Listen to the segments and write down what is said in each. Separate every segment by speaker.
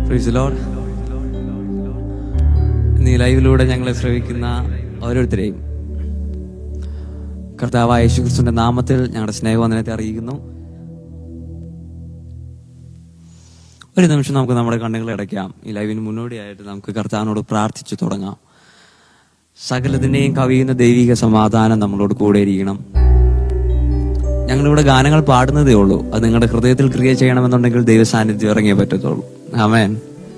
Speaker 1: Praise the Lord. ഇന്ന് ഈ ലൈവിലൂടെ ഞങ്ങളെ ശ്രവിക്കുന്ന ഓരോരുത്തരെയും കർത്താവായ യേശുക്രിസ്തുവിന്റെ നാമത്തിൽ ഞങ്ങളുടെ സ്നേഹവന്ദനത്തെ അറിയിക്കുന്നു ഒരു നിമിഷം നമുക്ക് നമ്മുടെ കണ്ണുകൾ അടയ്ക്കാം ഈ ലൈവിന് മുന്നോടിയായിട്ട് നമുക്ക് കർത്താവിനോട് പ്രാർത്ഥിച്ചു തുടങ്ങാം സകലത്തിനെയും കവിയുന്ന ദൈവിക സമാധാനം നമ്മളോട് കൂടെ ഇരിക്കണം ഞങ്ങളിവിടെ ഗാനങ്ങൾ പാടുന്നതേ ഉള്ളൂ അത് നിങ്ങളുടെ ഹൃദയത്തിൽ ക്രിയ ചെയ്യണമെന്നുണ്ടെങ്കിൽ ദൈവ സാന്നിധ്യം ഇറങ്ങിയേ പറ്റത്തുള്ളൂ ആമേൻ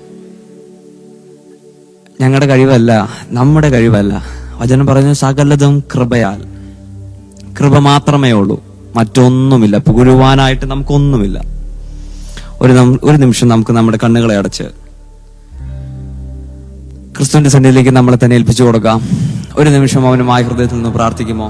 Speaker 1: ഞങ്ങളുടെ കഴിവല്ല നമ്മുടെ കഴിവല്ല വചനം പറഞ്ഞു സകലതും കൃപയാൽ കൃപ മാത്രമേ ഉള്ളൂ മറ്റൊന്നുമില്ല പുകഴുവാനായിട്ട് നമുക്കൊന്നുമില്ല ഒരു നം- ഒരു നിമിഷം നമുക്ക് നമ്മുടെ കണ്ണുകളെ അടച്ച് ക്രിസ്തുവിന്റെ സന്നിധിയിലേക്ക് നമ്മളെ തന്നെ ഏൽപ്പിച്ചു കൊടുക്കാം ഒരു നിമിഷം അവനുമായ ഹൃദയത്തിൽ നിന്ന് പ്രാർത്ഥിക്കുമോ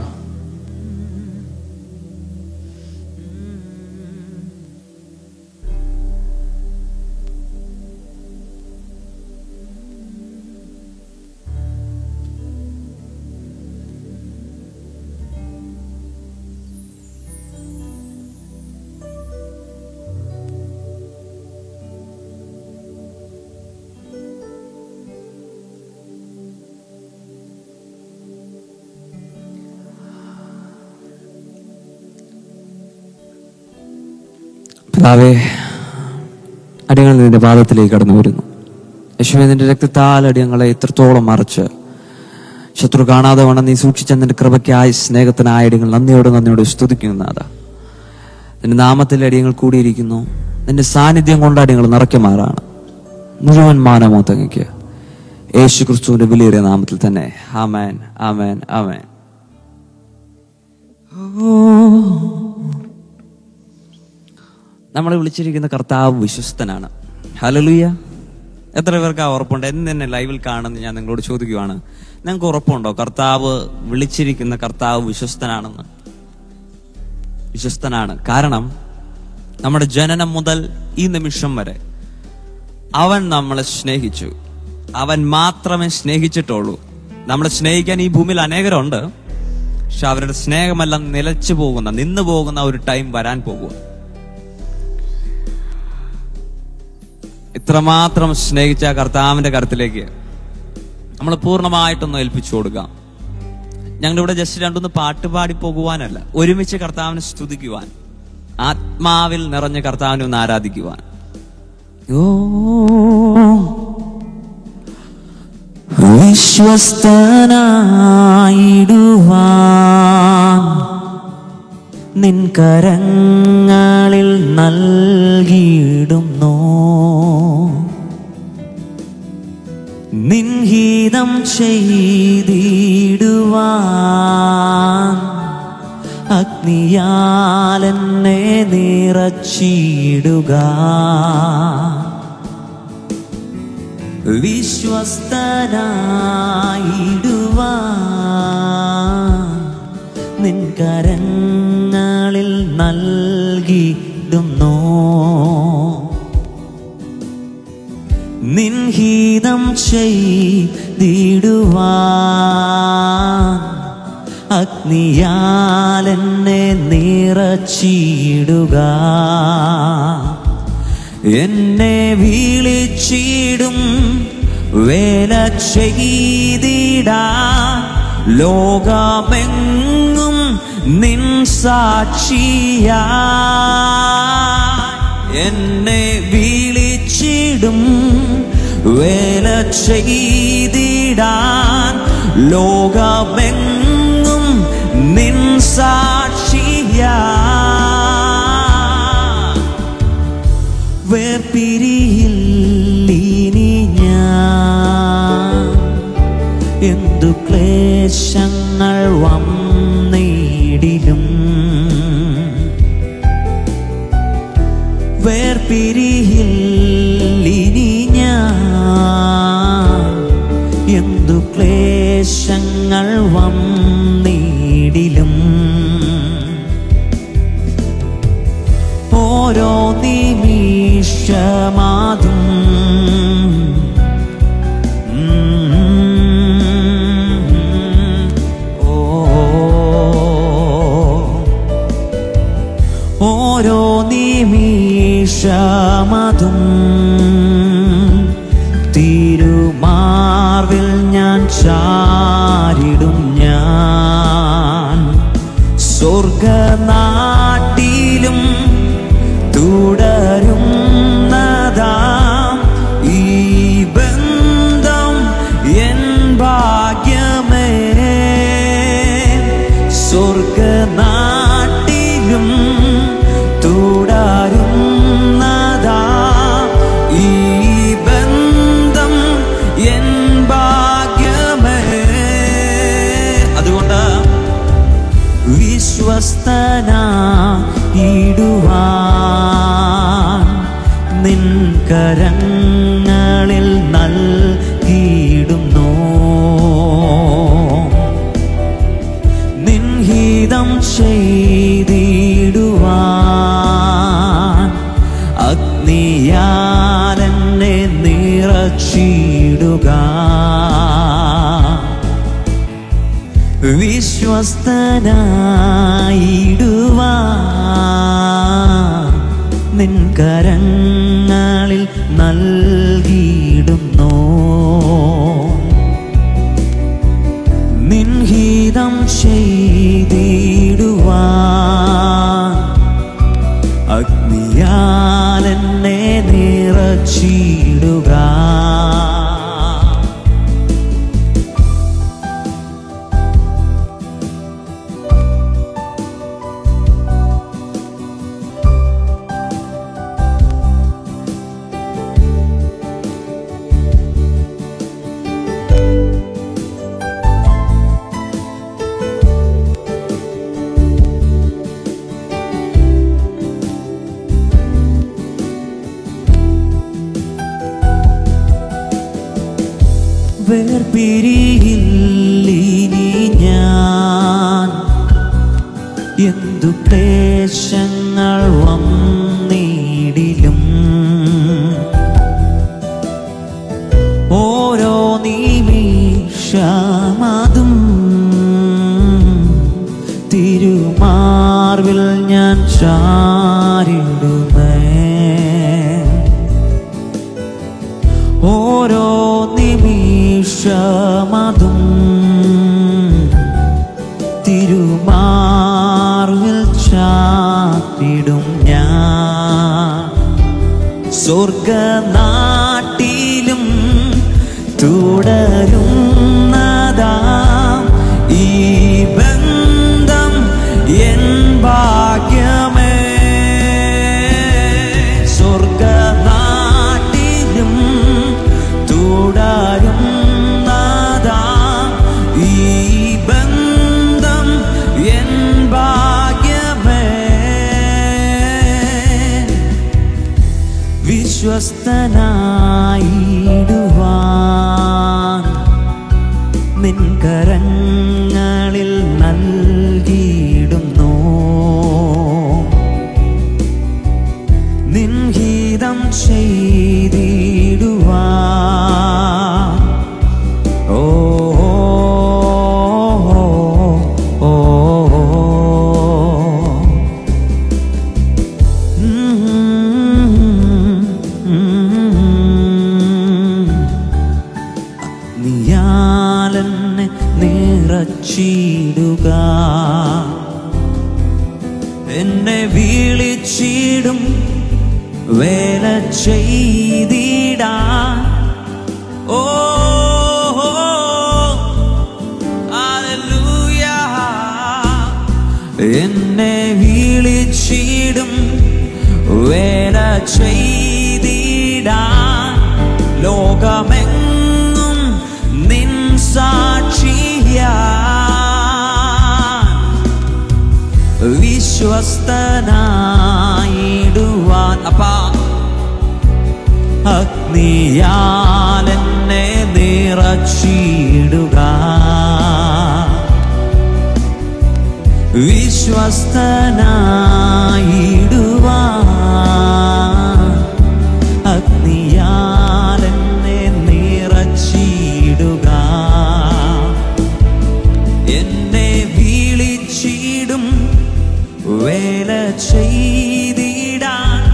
Speaker 1: പിതാവേ അടിയങ്ങൾ നിന്റെ പാദത്തിലേക്ക് കടന്നു വരുന്നു യശുവെ നിന്റെ രക്തത്താൽ അടിയങ്ങളെ ഇത്രത്തോളം മറച്ച് ശത്രു കാണാതെ വേണം നീ സൂക്ഷിച്ച നിന്റെ കൃപയ്ക്കായി സ്നേഹത്തിനായ അടിയങ്ങൾ നന്ദിയോട് നന്ദിയോട് സ്തുതിക്കുന്നു നാഥ നിന്റെ നാമത്തിൽ അടിയങ്ങൾ കൂടിയിരിക്കുന്നു നിന്റെ സാന്നിധ്യം കൊണ്ട് അടിയങ്ങൾ നിറയ്ക്കുമാറാണ് മുഴുവൻ മാനമോ തങ്ങയ്ക്ക് യേശു ക്രിസ്തുവിന്റെ വിലയേറിയ നാമത്തിൽ തന്നെ ആമേൻ ആമേൻ ആമേൻ നമ്മളെ വിളിച്ചിരിക്കുന്ന കർത്താവ് വിശ്വസ്തനാണ് ഹലലുയ എത്ര പേർക്ക് ആ ഉറപ്പുണ്ട് എന്ന് തന്നെ ലൈവിൽ കാണുന്ന ഞാൻ നിങ്ങളോട് ചോദിക്കുവാണ് നിങ്ങൾക്ക് ഉറപ്പുണ്ടോ കർത്താവ് വിളിച്ചിരിക്കുന്ന കർത്താവ് വിശ്വസ്തനാണെന്ന് വിശ്വസ്തനാണ് കാരണം നമ്മുടെ ജനനം മുതൽ ഈ നിമിഷം വരെ അവൻ നമ്മളെ സ്നേഹിച്ചു അവൻ മാത്രമേ സ്നേഹിച്ചിട്ടുള്ളൂ നമ്മളെ സ്നേഹിക്കാൻ ഈ ഭൂമിയിൽ അനേകരുണ്ട് പക്ഷെ അവരുടെ സ്നേഹമെല്ലാം നിലച്ചു പോകുന്ന നിന്നു പോകുന്ന ഒരു ടൈം വരാൻ പോകുക ഇത്രമാത്രം സ്നേഹിച്ച ആ കർത്താവിന്റെ കരത്തിലേക്ക് നമ്മൾ പൂർണ്ണമായിട്ടൊന്ന് ഏൽപ്പിച്ചു കൊടുക്കാം ഞങ്ങളിവിടെ ജസ്റ്റ് രണ്ടൊന്ന് പാട്ട് പാടി പോകുവാനല്ല ഒരുമിച്ച് കർത്താവിനെ സ്തുതിക്കുവാൻ ആത്മാവിൽ നിറഞ്ഞ കർത്താവിനെ ഒന്ന് ആരാധിക്കുവാൻ ഓ
Speaker 2: വിശ്വസ്തനായിടുവാൻ നിൻ കരങ്ങളിൽ നൽകിയിടുന്നു നിൻഹീതം ചെയ്തിടുവാൻ അഗ്നിയാൽ എന്നെ നിറച്ചിടുക വിശ്വസ്തനായിടുവാൻ നിൻ കരങ്ങളിൽ നൽകിടുന്നു നിൻഹീതം ചെയ്തിടുവാൻ അഗ്നിയാൽ എന്നെ നിറച്ചിടുക എന്നെ വിളിച്ചിടും വേല ചെയ്തിടാൻ ലോകമെങ്ങും നിൻ സാക്ഷിയാ എന്നെ വിളിച്ചിടും വേല ചെയ്തിടാൻ ലോകമെങ്ങും നിൻ സാക്ഷിയാ വേർപിരിയില്ലിനി ഞാൻ എന്തു ക്ലേശങ്ങൾ വന്നിടിലും വേർപിരിയില്ലിനി ഞാൻ എന്തു ക്ലേശങ്ങൾ വന്നിടിലും ഓരോ നിമിഷമാതും ഓ ഓരോ നിമിഷമതും ചാരിടും ഞാൻ സ്വർഗനാട്ടിലും തുടരുന്നതാം ഈ ബന്ധം എൻ ഭാഗ്യമേ സ്വർഗനാട്ടിലും തുടരുന്നതാ ഈ ബന്ധം എൻ ഭാഗ്യമേ അതുകൊണ്ട് വിശ്വസ്തനായിടുവാൻ നിൻ കരങ്ങളിൽ നൽകിയിടുന്നു നിൻഹിതം ചെയ്തിടുവാൻ അഗ്നിയാലെന്നെ നിറച്ചിടുക വിശ്വസ്തനായിടുവാൻ നിൻ കരങ്ങളിൽ നൽകിയിടുന്നു നിൻഹിതം ചെയ്തിടുവാൻ അഗ്നിയാലെന്നെ നിറച്ചിടുക വേർപിരിയില്ലിനി ഞാൻ എന്തു ക്ലേശങ്ങൾ വന്നിടിലും ഓരോ നിമിഷമതും തിരുമാർവിൽ ഞാൻ ചാരിടുമേ ഓരോ നിമിഷമതും തിരുമാറിൽ ചാത്തിടും ഞാൻ സ്വർഗനാട്ടിലും തുടരുന്നതാ ഈ ബന്ധം എൻ ഭാഗ്യമേ സ്വർഗനാട്ടിലും തുടരുന്നതാ ഈ ബന്ധം എൻ ഭാഗ്യമേ വിശ്വസ്തനായിടുവാൻ നിൻ കരങ്ങളിൽ നൽകിയിടുന്നു നിൻഹിതം ചെയ്തിടുവാൻ ഓ ഓ, ഓ, ഓ. നീയാലെന്നെ നിറച്ചിടുക എന്നെ വിളിച്ചിടും വേല ചെയ്തിടാ ഓ എന്നെ വിളിച്ചിടും വേല ചെയ്തിടാ ലോകമെങ്ങും നിൻ സാക്ഷിയാ വിശ്വസ്തനായിടുവാൻ അപ്പാ അഗ്നിയാലെന്നെ നിറച്ചിടുക വിശ്വസ്തനായിടുവാൻ അഗ്നിയാലെന്നെ നിറച്ചിടുക എന്നെ വിളിച്ചിടും വേല ചെയ്തിടാൻ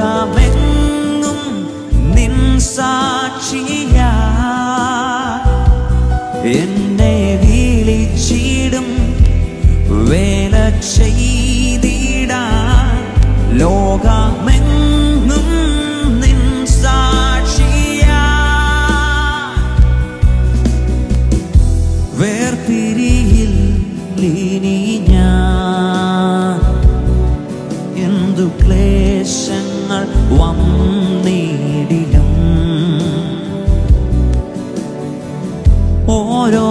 Speaker 2: ലോകമെങ്ങും നിൻ സാക്ഷിയാ എന്നെ വിളിച്ചിടും വേല ചെയ്തിടാൻ ലോകമെങ്ങും നിൻ സാക്ഷിയാ വേർപിരിയിൽ ഇനി ഞാൻ എന്തു ക്ലേശങ്ങൾ വന്നിടിലും ഓരോ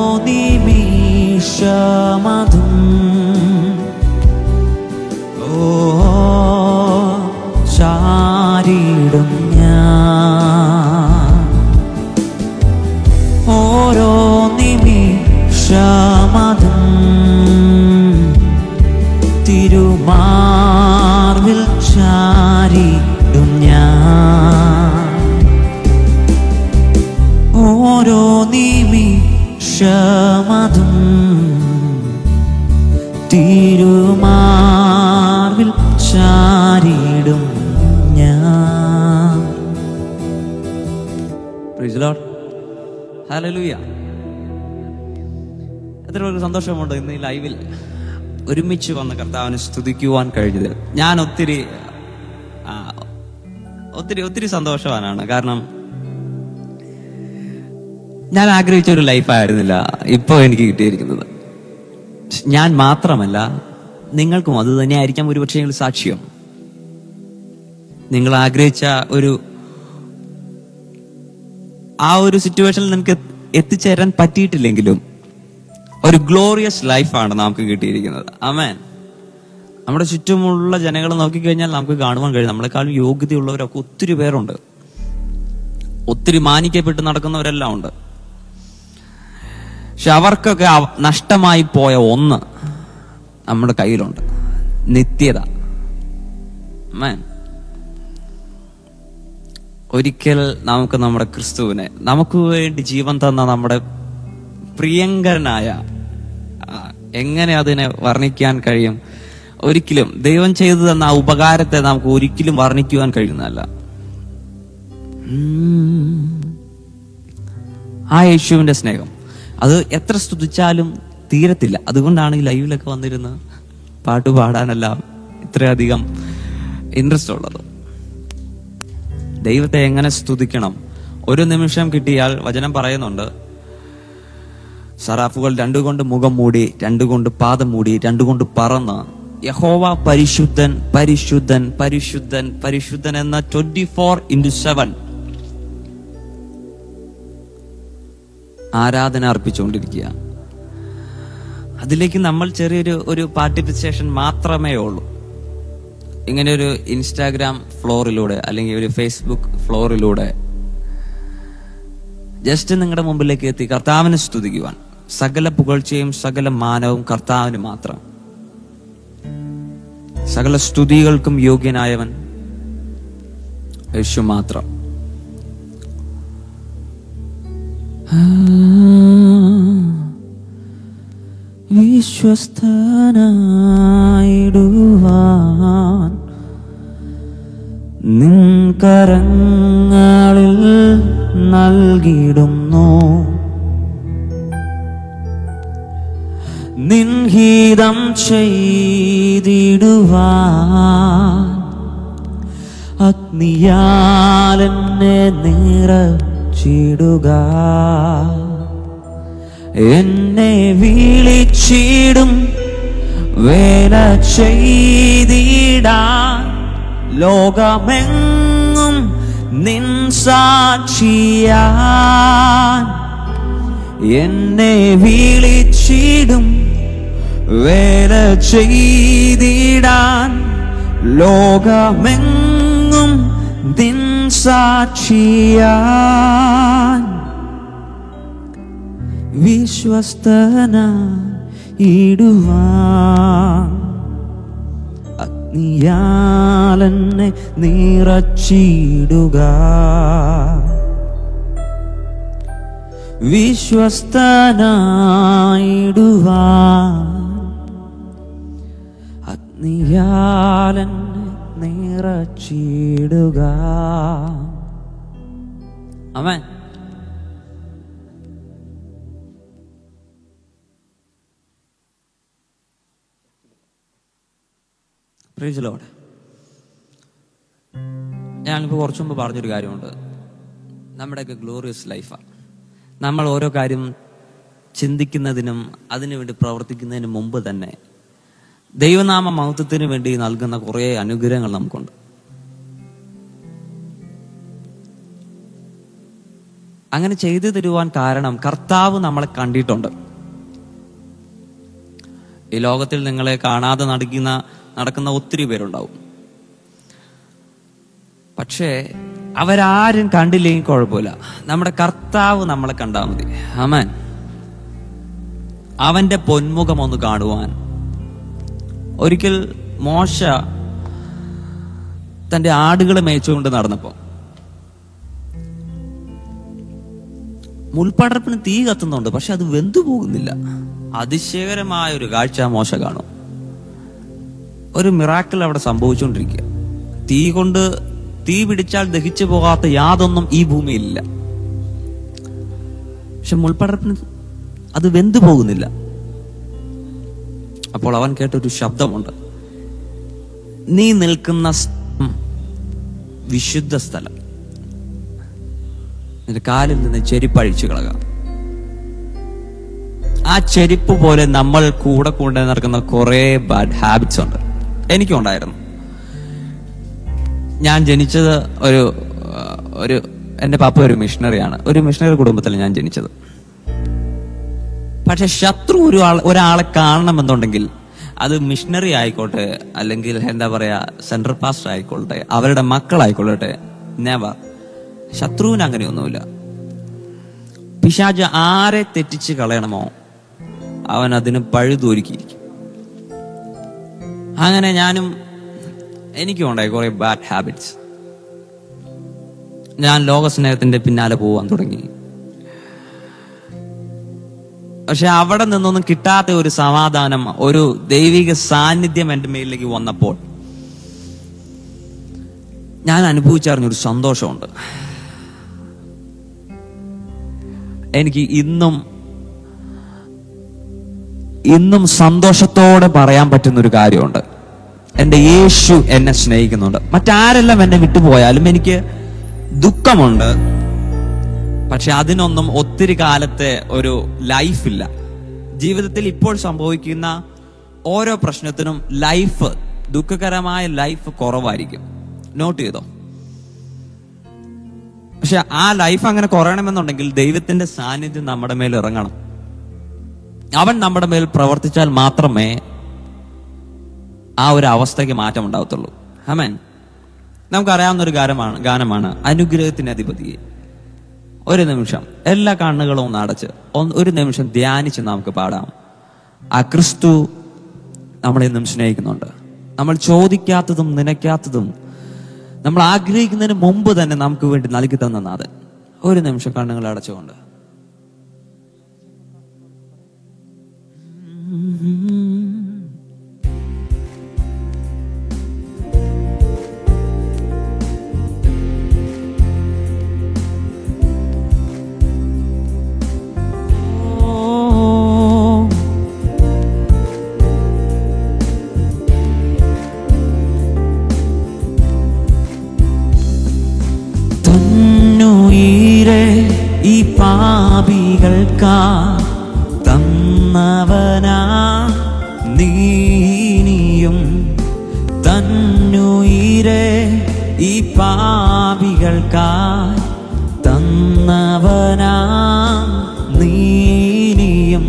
Speaker 2: നിമിഷമതും ഓ ചാരിടും ഞാൻ ഓരോ നിമിഷമതും തിരുമാർവിൽ ചാരിടും ഞാൻ ഓരോ നിമിഷമതും തിരുമാർവിൽ ചാരിടും ഞാൻ
Speaker 1: Praise the Lord. Hallelujah. എത്ര ഒരു സന്തോഷമുണ്ട് ഇന്ന് ഈ ലൈവിൽ ഒരുമിച്ച് വന്ന് കർത്താവിനെ സ്തുതിക്കുവാൻ കഴിഞ്ഞതിൽ ഞാൻ ഒത്തിരി ആ, ഒത്തിരി ഒത്തിരി സന്തോഷവാനാണ് കാരണം ഞാൻ ആഗ്രഹിച്ച ഒരു ലൈഫായിരുന്നില്ല ഇപ്പോൾ എനിക്ക് കിട്ടിയിരിക്കുന്നത് ഞാൻ മാത്രമല്ല നിങ്ങൾക്കും അത് തന്നെയായിരിക്കാം ഒരുപക്ഷെ നിങ്ങൾ സാക്ഷ്യം നിങ്ങൾ ആഗ്രഹിച്ച ഒരു ആ ഒരു സിറ്റുവേഷനിൽ നിങ്ങൾക്ക് എത്തിച്ചേരാൻ പറ്റിയിട്ടില്ലെങ്കിലും ഒരു ഗ്ലോറിയസ് ലൈഫാണ് നമുക്ക് കിട്ടിയിരിക്കുന്നത് അമേൻ നമ്മുടെ ചുറ്റുമുള്ള ജനങ്ങളെ നോക്കിക്കഴിഞ്ഞാൽ നമുക്ക് കാണുവാൻ കഴിയും നമ്മളെക്കാളും യോഗ്യതയുള്ളവരൊക്കെ ഒത്തിരി പേരുണ്ട് ഒത്തിരി മാനിക്കപ്പെട്ട് നടക്കുന്നവരെല്ലാം ഉണ്ട് പക്ഷെ അവർക്കൊക്കെ അവ- നഷ്ടമായി പോയ ഒന്ന് നമ്മുടെ കയ്യിലുണ്ട് നിത്യത അമേൻ ഒരിക്കൽ നമുക്ക് നമ്മുടെ ക്രിസ്തുവിനെ നമുക്ക് വേണ്ടി ജീവൻ തന്ന നമ്മുടെ പ്രിയങ്കരനായ ആ, എങ്ങനെ അതിനെ വർണ്ണിക്കാൻ കഴിയും ഒരിക്കലും ദൈവം ചെയ്തു തന്ന ആ ഉപകാരത്തെ നമുക്ക് ഒരിക്കലും വർണ്ണിക്കുവാൻ കഴിയുന്നതല്ല ഉം. ആ യേശുവിന്റെ സ്നേഹം അത് എത്ര സ്തുതിച്ചാലും തീരത്തില്ല അതുകൊണ്ടാണ് ഈ ലൈവിലൊക്കെ വന്നിരുന്ന് പാട്ട് പാടാനെല്ലാം ഇത്രയധികം ഇൻട്രസ്റ്റ് ഉള്ളത് ദൈവത്തെ എങ്ങനെ സ്തുതിക്കണം ഒരു നിമിഷം കിട്ടിയാൽ വചനം പറയുന്നുണ്ട് സറാഫുകൾ രണ്ടുകൊണ്ട് മുഖം മൂടി രണ്ടുകൊണ്ട് പാദം മൂടി രണ്ടുകൊണ്ട് പറന്ന് യഹോവ പരിശുദ്ധൻ പരിശുദ്ധൻ പരിശുദ്ധൻ പരിശുദ്ധൻ എന്ന ട്വന്റി ഫോർ ഇൻറ്റു സെവൻ ആരാധന അർപ്പിച്ചുകൊണ്ടിരിക്കുക അതിലേക്ക് നമ്മൾ ചെറിയൊരു ഒരു പാർട്ടിസിപ്പേഷൻ മാത്രമേ ഉള്ളൂ ഇങ്ങനെ ഒരു ഇൻസ്റ്റാഗ്രാം ഫ്ലോറിലൂടെ അല്ലെങ്കിൽ ഒരു ഫേസ്ബുക്ക് ഫ്ലോറിലൂടെ ജസ്റ്റ് നിങ്ങളുടെ മുമ്പിലേക്ക് എത്തി കർത്താവിനെ സ്തുതിക്കുവാൻ സകല പുകഴ്ചയും സകല മാനവും കർത്താവിന് മാത്രം സകല സ്തുതികൾക്കും യോഗ്യനായവൻ യേശു മാത്രം വിശ്വസ്തനായിടുവാൻ നിൻ കരങ്ങളിൽ നൽകിടുന്നു നിൻഹിതം ചെയ്തിടുവാൻ അഗ്നിയാലെന്നെ നിറച്ചിടുക എന്നെ വിളിച്ചിടും വേല ചെയ്തിടാൻ ലോകമെങ്ങും നിൻ സാക്ഷിയാൻ എന്നെ വിളിച്ചിടും വേല ചെയ്തിടാൻ ലോകമെങ്ങും നിൻ സാക്ഷിയാൻ വിശ്വസ്തന ഇടുവാൻ അഗ്നിയാലെന്നെ നിറച്ചിടുക വിശ്വസ്തനായിടുവാൻ അഗ്നിയാലെന്നെ നിറച്ചിടുക അമേൻ പ്രീജിലോട് ഞാനിപ്പോൾ കുറച്ചു മുമ്പ് പറഞ്ഞൊരു കാര്യമുണ്ട് നമ്മുടെയൊക്കെ ഗ്ലോറിയസ് ലൈഫാണ് നമ്മൾ ഓരോ കാര്യം ചിന്തിക്കുന്നതിനും അതിനുവേണ്ടി പ്രവർത്തിക്കുന്നതിന് മുമ്പ് തന്നെ ദൈവനാമ മഹത്വത്തിന് വേണ്ടി നൽകുന്ന കുറേ അനുഗ്രഹങ്ങൾ നമുക്കുണ്ട് അങ്ങനെ ചെയ്തു തരുവാൻ കാരണം കർത്താവ് നമ്മളെ കണ്ടിട്ടുണ്ട് ഈ ലോകത്തിൽ നിങ്ങളെ കാണാതെ നടക്കുന്ന നടക്കുന്ന ഒത്തിരി പേരുണ്ടാവും പക്ഷേ അവരാരും കണ്ടില്ലെങ്കിൽ കുഴപ്പമില്ല നമ്മുടെ കർത്താവ് നമ്മളെ കണ്ടാൽ മതി അമൻ അവന്റെ പൊന്മുഖം ഒന്ന് കാണുവാൻ ഒരിക്കൽ മോശ തന്റെ ആടുകളെ മേച്ചുകൊണ്ട് നടന്നപ്പോ മുൾപ്പടർപ്പിന് തീ കത്തുന്നുണ്ട് പക്ഷെ അത് വെന്തു പോകുന്നില്ല അതിശയകരമായ ഒരു കാഴ്ച മോശ കാണും ഒരു മിറാക്കിൾ അവിടെ സംഭവിച്ചുകൊണ്ടിരിക്കുക തീ കൊണ്ട് തീ പിടിച്ചാൽ ദഹിച്ചു പോകാത്ത യാതൊന്നും ഈ ഭൂമിയിലില്ല പക്ഷെ മുൾപ്പടർപ്പിന് അത് വെന്തു പോകുന്നില്ല അപ്പോൾ അവൻ കേട്ടൊരു ശബ്ദമുണ്ട് നീ നിൽക്കുന്ന സ്ഥലം വിശുദ്ധ സ്ഥലം നിന്റെ കാലിൽ നിന്ന് ചെരിപ്പഴിച്ചു കളകാം ആ ചെരിപ്പ് പോലെ നമ്മൾ കൂടെ കൂടെ നടക്കുന്ന കുറെ ബാഡ് ഹാബിറ്റ്സ് ഉണ്ട് എനിക്കും ഉണ്ടായിരുന്നു ഞാൻ ജനിച്ചത് ഒരു ആ, ഒരു എൻ്റെ പപ്പ ഒരു മിഷണറിയാണ് ഒരു മിഷണറി കുടുംബത്തിലാണ് ഞാൻ ജനിച്ചത് പക്ഷെ ശത്രു ഒരു ആൾ ഒരാളെ കാണണമെന്നുണ്ടെങ്കിൽ അത് മിഷണറി ആയിക്കോട്ടെ അല്ലെങ്കിൽ എന്താ പറയാ സെൻട്രൽ പാസ്റ്റർ ആയിക്കോട്ടെ അവരുടെ മക്കളായിക്കൊള്ളട്ടെ നെവർ ശത്രുവിന് അങ്ങനെയൊന്നുമില്ല പിശാജ് ആരെ തെറ്റിച്ച് കളയണമോ അവൻ അതിന് പഴുതൊരുക്കിയിരിക്കും അങ്ങനെ ഞാനും എനിക്കും ഉണ്ടായി കുറെ ബാഡ് ഹാബിറ്റ്സ് ഞാൻ ലോകസ്നേഹത്തിന്റെ പിന്നാലെ പോവാൻ തുടങ്ങി പക്ഷെ അവിടെ നിന്നൊന്നും കിട്ടാത്ത ഒരു സമാധാനം ഒരു ദൈവിക സാന്നിധ്യം എൻ്റെ മേലിലേക്ക് വന്നപ്പോൾ ഞാൻ അനുഭവിച്ചറിഞ്ഞൊരു സന്തോഷമുണ്ട് എനിക്ക് ഇന്നും ഇന്നും സന്തോഷത്തോടെ പറയാൻ പറ്റുന്ന ഒരു കാര്യമുണ്ട് എൻ്റെ യേശു എന്നെ സ്നേഹിക്കുന്നുണ്ട് മറ്റാരെല്ലാം എന്നെ വിട്ടുപോയാലും എനിക്ക് ദുഃഖമുണ്ട് പക്ഷെ അതിനൊന്നും ഒത്തിരി കാലത്തെ ഒരു ലൈഫില്ല ജീവിതത്തിൽ ഇപ്പോൾ സംഭവിക്കുന്ന ഓരോ പ്രശ്നത്തിനും ലൈഫ് ദുഃഖകരമായ ലൈഫ് കുറവായിരിക്കും നോട്ട് ചെയ്തോ പക്ഷെ ആ ലൈഫ് അങ്ങനെ കുറയണമെന്നുണ്ടെങ്കിൽ ദൈവത്തിന്റെ സാന്നിധ്യം നമ്മുടെ മേൽ ഇറങ്ങണം അവൻ നമ്മുടെ മേൽ പ്രവർത്തിച്ചാൽ മാത്രമേ ആ ഒരു അവസ്ഥയ്ക്ക് മാറ്റം ഉണ്ടാവത്തുള്ളൂ ഹമൻ നമുക്കറിയാവുന്ന ഒരു ഗാനമാണ് ഗാനമാണ് അനുഗ്രഹത്തിന് അധിപതിയെ ഒരു നിമിഷം എല്ലാ കണ്ണുകളും ഒന്ന് അടച്ച് ഒന്ന് ഒരു നിമിഷം ധ്യാനിച്ച് നമുക്ക് പാടാം ആ ക്രിസ്തു നമ്മളെ ഇന്നും സ്നേഹിക്കുന്നുണ്ട് നമ്മൾ ചോദിക്കാത്തതും നനയ്ക്കാത്തതും നമ്മൾ ആഗ്രഹിക്കുന്നതിന് മുമ്പ് തന്നെ നമുക്ക് വേണ്ടി നൽകി തന്ന നാഥൻ ഒരു നിമിഷം കണ്ണുകൾ അടച്ചുകൊണ്ട്
Speaker 2: തന്നുയിരെ ഈ പാപികൾക്കാ തന്നവനാ നീനിയും തന്നുയിരെ ഈ പാപികൾക്കാ തന്നവനാ നീനിയും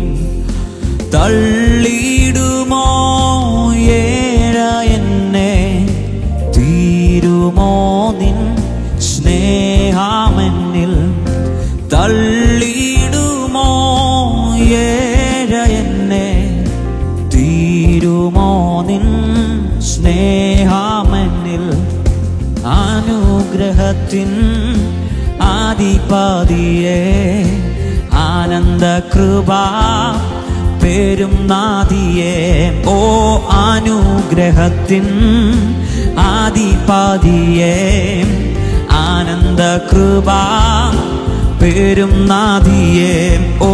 Speaker 2: തള്ളിയിടുമോ ഏഴ എന്നെ തീരുമോ നിൻ സ്നേഹാമെന്നിൽ തള്ളിയിടുമോ ഏഴ എന്നെ തീരുമോ നിൻ സ്നേഹാമെന്നിൽ അനുഗ്രഹത്തിൻ ആദിപാതിയെ ആനന്ദ കൃപ പേരും നാദിയെ ഓ അനുഗ്രഹത്തിൻ ആദിപാതിയെ ആനന്ദ കൃപ പേരും നാദിയെ ഓ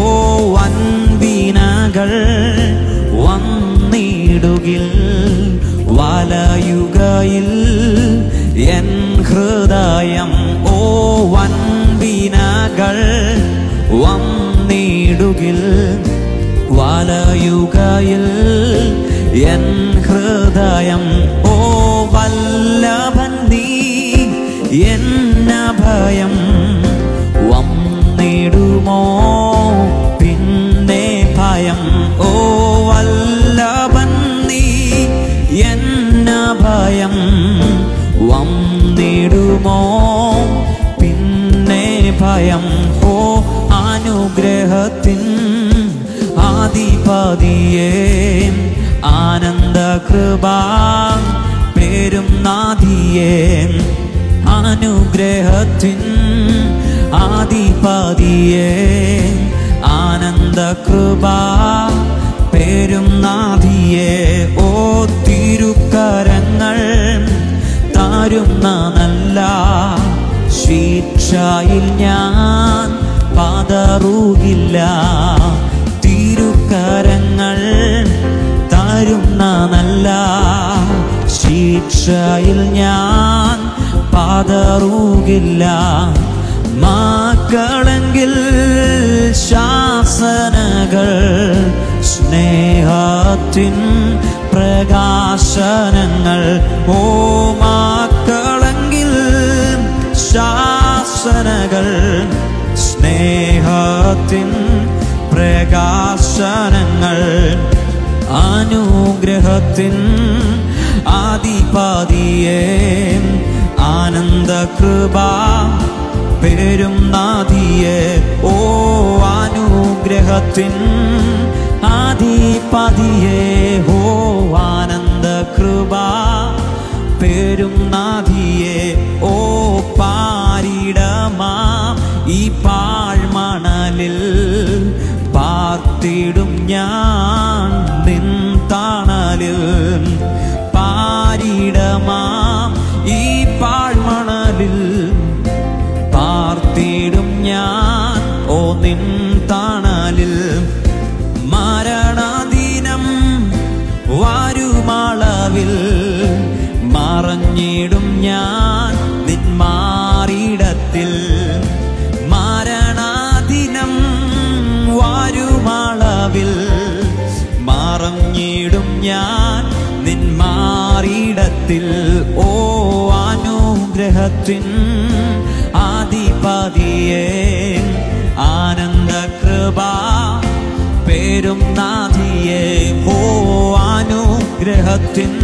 Speaker 2: വൻവീനകൾ വന്നിടുകിൽ വല വലയുകയിൽ എൻ ഹൃദയം ഓ വൻവിനകൾ വന്നിടുകിൽ വലയുകയിൽ എൻ ഹൃദയം ഓ വല്ലഭൻ നീ എന്ന ഭയം വന്നിടുമോ പിന്നെ ഭയം ഓ വല്ലഭൻ നീ എന്ന ഭയം വന്നിടുമോ പിന്നെ ഭയം ഓ അനുഗ്രഹത്തിൻ ആദിപതിയെ ആനന്ദ കൃപ പേരും നാദിയെ അനുഗ്രഹത്തിൻ ആദിപതിയെ ആനന്ദ കൃപ പേരും നാദിയെ ഓ തിരുക്കരങ്ങൾ താരുന്ന നല്ല ശിക്ഷയിൽ ഞാൻ പതറുകില്ല തിരുക്കരങ്ങൾ താരുന്ന നല്ല ശിക്ഷയിൽ ഞാൻ പതറുകില്ല മക്കളെങ്കിൽ ശാസനകൾ സ്നേഹത്തിൻ പ്രകാശനങ്ങൾ ഓ മക്കളെങ്കിൽ ശാസനകൾ സ്നേഹത്തിൻ പ്രകാശനങ്ങൾ അനുഗ്രഹത്തിൻ ആദിപാതിയെ ആനന്ദ കൃപ പേരും നാദിയെ ഓ അനുഗ്രഹത്തിൻ ആദിപതിയെ ഓ ആനന്ദ കൃപ പേരും നാദിയെ ഓ പാരിടമാ ഈ പാഴ്മണലിൽ പാർത്തിടും ഞാൻ നിൻ താണലിൽ പാരിടമാം ഈ പാഴ്മണലിൽ പാർത്തിടും ഞാൻ ഓ നിൻ താണലിൽ മരണദിനം വാരുമളവിൽ മറഞ്ഞിടും ഞാൻ നിന്മാറിടത്തിൽ മരണദിനം വാരുമളവിൽ മറഞ്ഞിടും ഞാൻ നിന്മാറിടത്തിൽ ഓ അനുഗ്രഹത്തിൻ ആദിപതിയെ ആനന്ദ കൃപ പേരും നാദിയെ ഓ അനുഗ്രഹത്തിൻ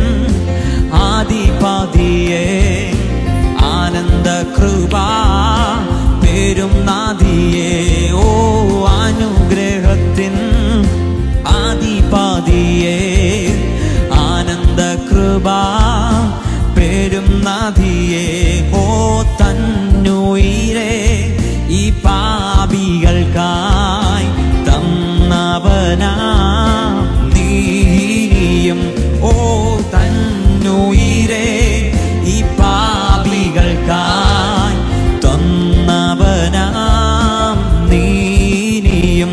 Speaker 2: ആദിപതിയെ ആനന്ദ കൃപ പേരും നാദിയെ ഓ അനുഗ്രഹത്തിൻ ആദിപതിയെ ആനന്ദ കൃപ പേരും നാദിയെ ഓ തന്നുയിരെ ഈ പാപികൾക്കായി തന്നവനാ നീയും ഓ തന്നുയിരെ ഈ പാപികൾക്കായി തന്നവനാം നീനിയും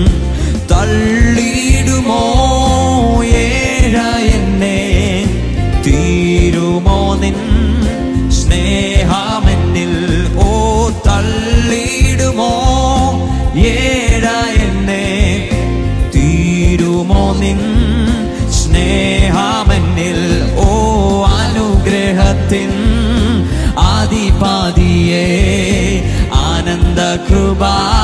Speaker 2: തള്ളിയിടുമോ ഏഴ എന്നെ തീരുമോ നിൻ സ്നേഹമെന്നിൽ ഓ തള്ളിയിടുമോ ഏഴ എന്നെ തീരുമോ നിൻ സ്നേഹമെന്നിൽ ഓ അനുഗ്രഹത്തിൻ ആദിപാതിയെ ആനന്ദ കൃപ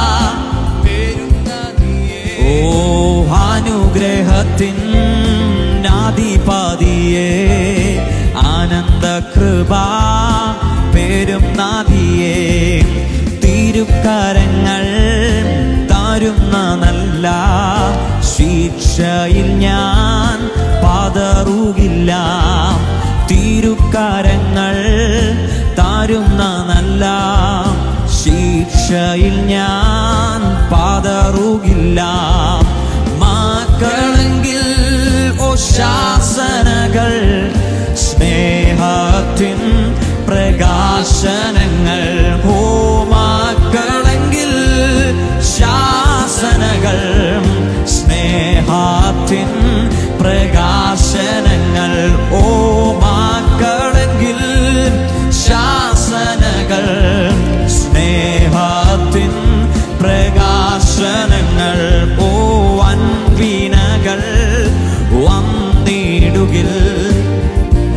Speaker 2: ഓ അനുഗ്രഹത്തിൻ ആദിപാതിയെ ആനന്ദ കൃപ പേരും നാദിയെ തിരുക്കരങ്ങൾ താരുന്ന നല്ല ശിക്ഷയിൽ ഞാൻ പതറുകില്ല തിരുക്കരങ്ങൾ താരുന്ന നല്ല ശിക്ഷയിൽ ഞാൻ പതറുകില്ല മക്കളെങ്കിൽ ഓ ശാസനകൾ സ്നേഹത്തിൻ പ്രകാശനങ്ങൾ ഓ മക്കളെങ്കിൽ ശാസനകൾ സ്നേഹത്തിൻ പ്രകാശനങ്ങൾ ഓ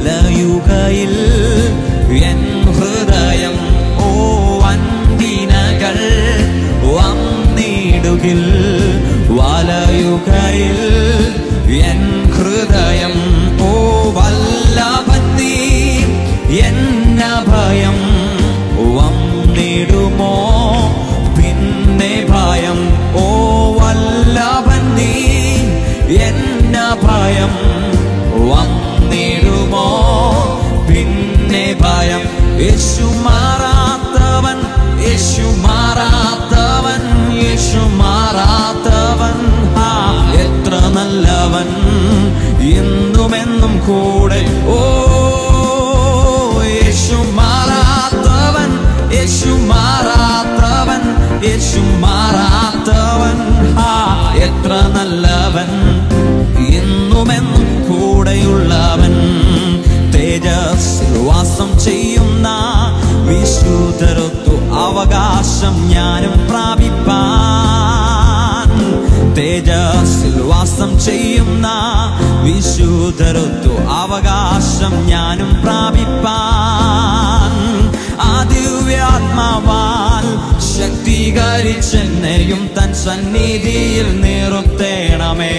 Speaker 2: വലയുകയിൽ എൻ ഹൃദയം ഓ വൻവിനകൾ വന്നിടുകിൽ വലയുകയിൽ എൻ ഹൃദയം ഓ വല്ലഭൻ നീ എന്ന ഭയം വന്നിടുമോ പിന്നെ ഭയം ഓ വല്ലഭൻ നീ എന്ന ഭയം വന്നിടുമോ പിന്നെ ഭയം യേശു മാറാത്തവൻ യേശു മാറാത്തവൻ യേശു മാറാത്തവൻ ആ എത്ര നല്ലവൻ എന്നുമെന്നും കൂടെ ഓ യേശു മാറാത്തവൻ യേശു മാറാത്തവൻ യേശു മാറാത്തവൻ ആ എത്ര നല്ലവൻ എന്നുമെന്നും കൂടെയുള്ളവൻ തേജസ്സിൽ വാസം ചെയ്യുന്ന വിശുദ്ധരൊത്തു അവകാശം ഞാനും പ്രാപിപ്പാൻ തേജസ്സിൽ വാസം ചെയ്യുന്ന വിശുദ്ധരൊത്തു അവകാശം ഞാനും പ്രാപിപ്പാൻ ആ ദിവ്യാത്മാവാൽ ശക്തീകരിച്ചെന്നെയും തൻ സന്നിധിയിൽ നിർത്തേണമേ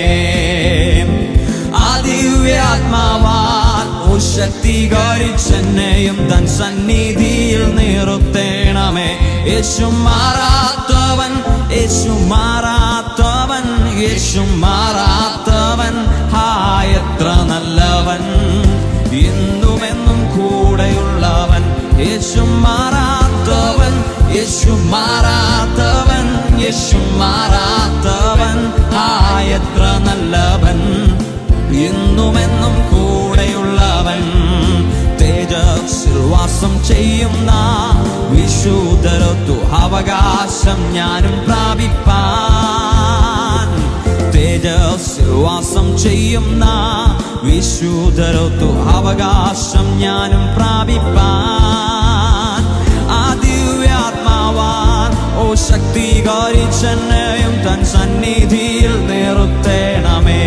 Speaker 2: ആ ദിവ്യാത്മാവാൽ ഓ ശക്തീകരിച്ചെന്നെയും തൻ സന്നിധിയിൽ നിർത്തേണമേ യേശു മാറാത്തവൻ യേശു മാറാത്തവൻ യേശു മാറാത്തവൻ ഹാ എത്ര നല്ലവൻ എന്നുമെന്നും കൂടെയുള്ളവൻ യേശു മാറാത്തവൻ യേശു മാറാത്തവൻ യേശു മാറാത്തവൻ ഹാ എത്ര നല്ലവൻ എന്നുമെന്നും കൂടെയുള്ളവൻ തേജസ്സിൽ വാസം ചെയ്യുന്ന വിശുദ്ധരത്തു അവകാശം ഞാനും പ്രാപിപ്പാൻ തേജസ്സിൽ വാസം ചെയ്യുന്ന വിശുദ്ധരത്തു അവകാശം ഞാനും പ്രാപിപ്പാൻ ആ ദിവ്യാത്മാവാൻ ഓ ശക്തീകരിച്ചെന്നെയും തൻ സന്നിധിയിൽ നിർത്തേണമേ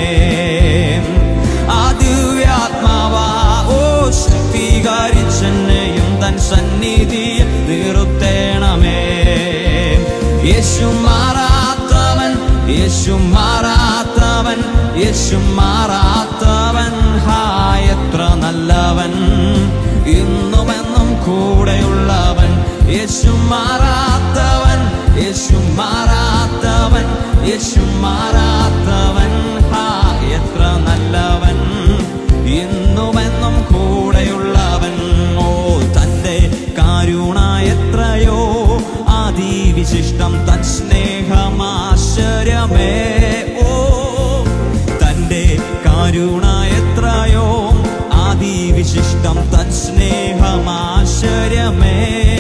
Speaker 2: ആ ദിവ്യാത്മാവാ ഓ ശക്തീകരിച്ചെന്നെയും തൻ സന്നിധിയിൽ നിർത്തേണമേ യേശു മാറാത്തവൻ യേശു മാറാത്തവൻ യേശു മാറാത്തവൻ ഹാ എത്ര നല്ലവൻ ഇന്നുമെന്നും കൂടെയുള്ളവൻ യേശു മാറാത്തവൻ യേശു മാറാത്തവൻ യേശു മാറാത്തവൻ ഹാ എത്ര നല്ലവൻ ഇന്നുമെന്നും കൂടെയുള്ളവൻ ഓ തന്റെ കാരുണ എത്രയോ അതിവിശിഷ്ടം തൻ സ്നേഹമാശ്ചര്യമേ ഓ തന്റെ കാരുണ എത്രയോ അതിവിശിഷ്ടം തൻ സ്നേഹമാശ്ചര്യമേ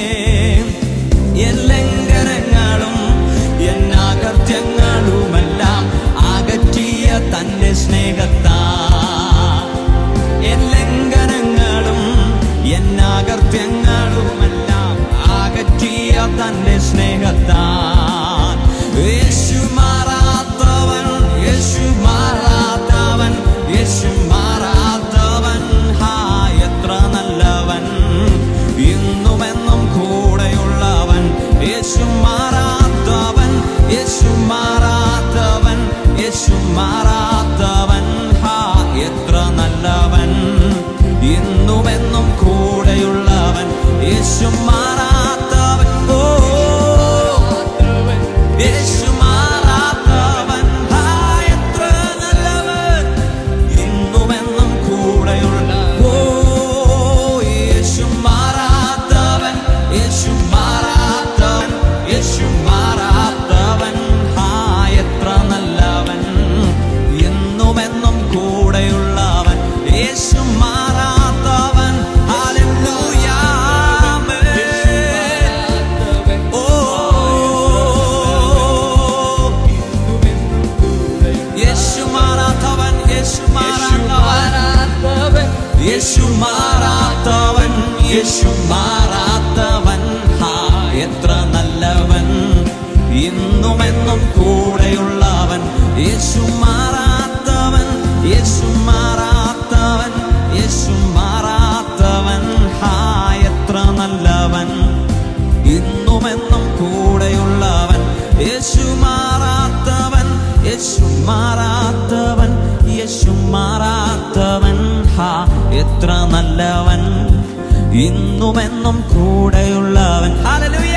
Speaker 2: എല്ലംഘനങ്ങളും എന്നാകൃത്യങ്ങളുമെല്ലാം അകറ്റിയ തന്റെ സ്നേഹത്താ എല്ലംഘനങ്ങളും എന്നാകൃത്യങ്ങളുമെല്ലാം അകറ്റിയ തന്റെ സ്നേഹത്താൻ യേശു മാറാത്തവൻ യേശു മാറാത്തവൻ യേശു മാറാത്തവൻ ഹാ എത്ര നല്ലവൻ ഇന്നുമെന്നും കൂടെയുള്ളവൻ യേശു മാറാത്തവൻ യേശു മാറാത്തവൻ യേശു മാറാത്തവൻ ഹാ എത്ര നല്ലവൻ ഇന്നുമെന്നും കൂടെയുള്ളവൻ യേശു മാറാത്തവൻ ഓ യേശു മാറാത്തവൻ ഹാ എത്ര നല്ലവൻ ഇന്നുമെന്നും കൂടെയുള്ള ഓ യേശു മാറാത്തവൻ യേശു മാറാത്തവൻ യേശു മാറാത്തവൻ ഹാ എത്ര നല്ലവൻ എന്നുമെന്നും കൂടെയുള്ളവൻ യേശു മാറാത്തവൻ ഹല്ലേലൂയ ആമേൻ. ഓ യേശു മാറാത്തവൻ യേശു മാറാത്തവൻ യേശു മാറാത്തവൻ യേശു മാറാത്തവൻ ഹാ എത്ര നല്ലവൻ ഇന്നുമെന്നും കൂടെയുള്ളവൻ യേശു മാറാത്തവൻ യേശു മാറാത്തവൻ യേശു മാറാ എത്ര നല്ലവൻ ഇന്നുമെന്നും കൂടെയുള്ളവൻ ഹല്ലേലൂയ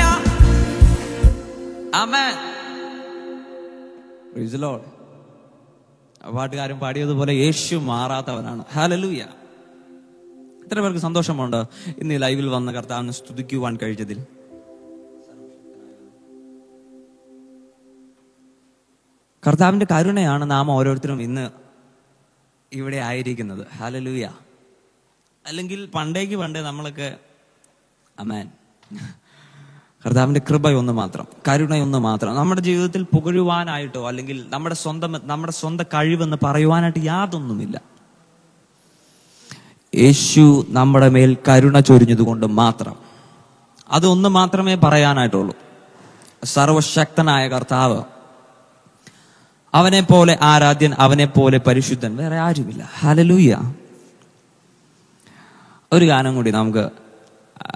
Speaker 2: ആമേൻ Praise the Lord. ആ പാട്ടുകാരൻ പാടിയതുപോലെ യേശു മാറാത്തവനാണ് ഹാലലൂയ എത്ര പേർക്ക് സന്തോഷമുണ്ട് ഇന്ന് ഈ ലൈവിൽ വന്ന കർത്താവിനെ സ്തുതിക്കുവാൻ കഴിഞ്ഞതിൽ കർത്താവിന്റെ കരുണയാണ് നാം ഓരോരുത്തരും ഇന്ന് ഇവിടെ ആയിരിക്കുന്നത് ഹാലലൂയ അല്ലെങ്കിൽ പണ്ടേക്ക് പണ്ടേ നമ്മളൊക്കെ അമേൻ കർത്താവിന്റെ കൃപയൊന്ന് മാത്രം കരുണയൊന്ന് മാത്രം നമ്മുടെ ജീവിതത്തിൽ പുകഴുവാനായിട്ടോ അല്ലെങ്കിൽ നമ്മുടെ സ്വന്തം നമ്മുടെ സ്വന്തം കഴിവെന്ന് പറയുവാനായിട്ട് യാതൊന്നുമില്ല യേശു നമ്മുടെ മേൽ കരുണ ചൊരിഞ്ഞതുകൊണ്ട് മാത്രം അതൊന്ന് മാത്രമേ പറയാനായിട്ടുള്ളൂ സർവശക്തനായ കർത്താവ് അവനെ പോലെ ആരാധ്യൻ അവനെ പോലെ പരിശുദ്ധൻ വേറെ ആരുമില്ല ഹലലൂയ ഒരു ഗാനം കൂടി നമുക്ക് ആ,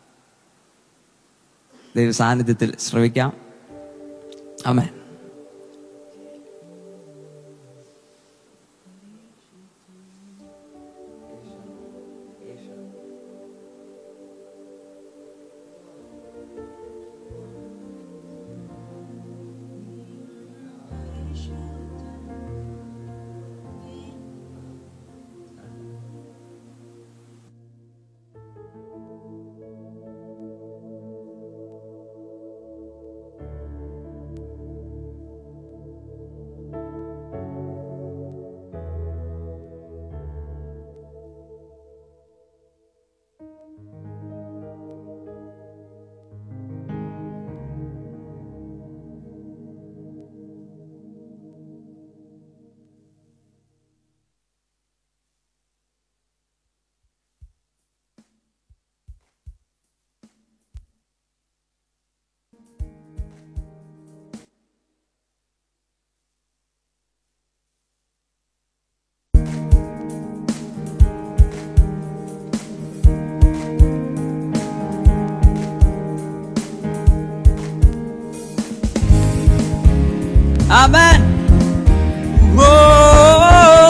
Speaker 2: ദൈവ സാന്നിധ്യത്തിൽ ശ്രവിക്കാം അമേൻ Amen. Whoa.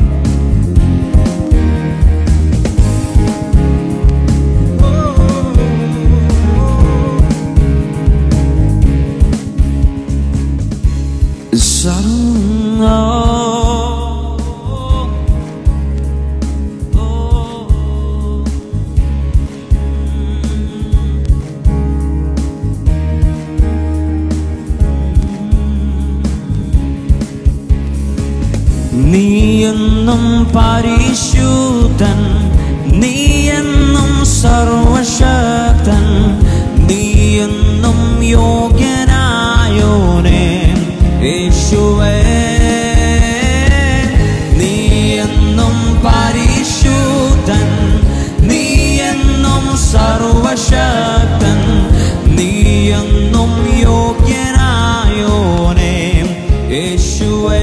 Speaker 2: നീയെന്നും പരിശുദ്ധൻ നീയെന്നും സർവശക്തൻ നീയെന്നും യോഗ്യനായോനെ യേശുവേ നീയെന്നും പരിശുദ്ധൻ നീയെന്നും സർവശക്തൻ നീയെന്നും യോഗ്യനായോനെ യേശുവേ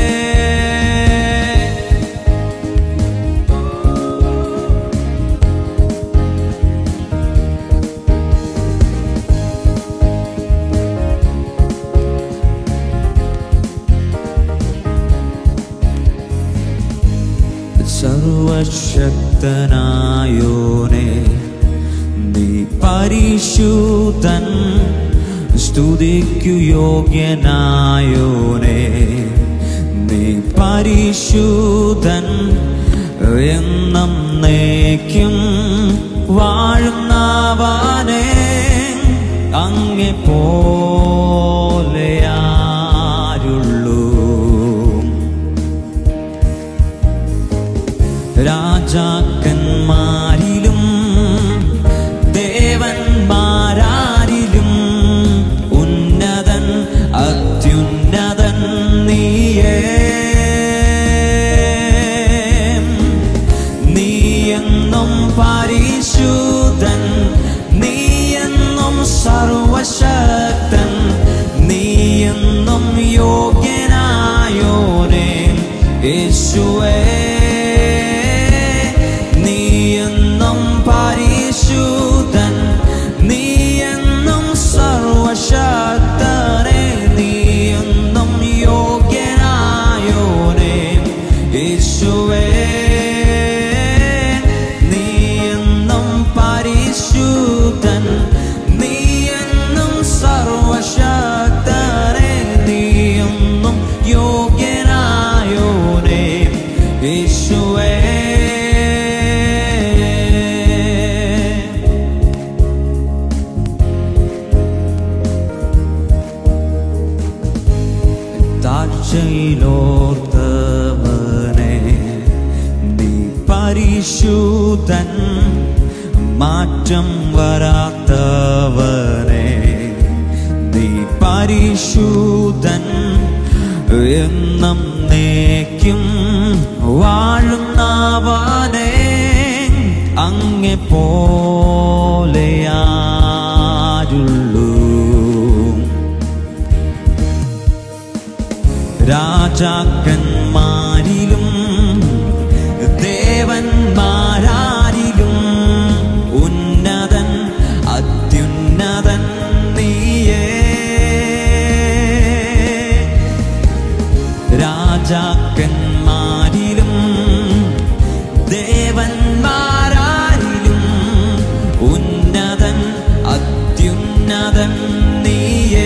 Speaker 2: സർവശക്തനായോനെ നീ പരിശുദ്ധൻ സ്തുതിക്കു യോഗ്യനായോനെ നീ പരിശുദ്ധൻ എന്നും നേക്കും വാഴുന്നവാനെ അങ്ങെ പോലെ ആരുള്ളൂ രാജാക്കന്മാരിലും ദേവന്മാരാരിലും ഉന്നതൻ അത്യുന്നതൻ നീയേ നീയെന്നും പരിശുദ്ധൻ നീയെന്നും സർവശക്തൻ നീയെന്നും പരിശുദ്ധൻ മാറ്റം വരാത്തവനെ നീ പരിശുദ്ധൻ എന്നും നേക്കും വാഴുന്നവനെ അങ്ങെ പോലെയാരുള്ളൂ രാജാക്കന്മാരിലും ദേവന്മാരാരിലും ഉന്നതൻ അത്യുന്നതൻ നീയേ രാജാക്കന്മാരിലും ദേവന്മാരാരിലും ഉന്നതൻ അത്യുന്നതൻ നീയേ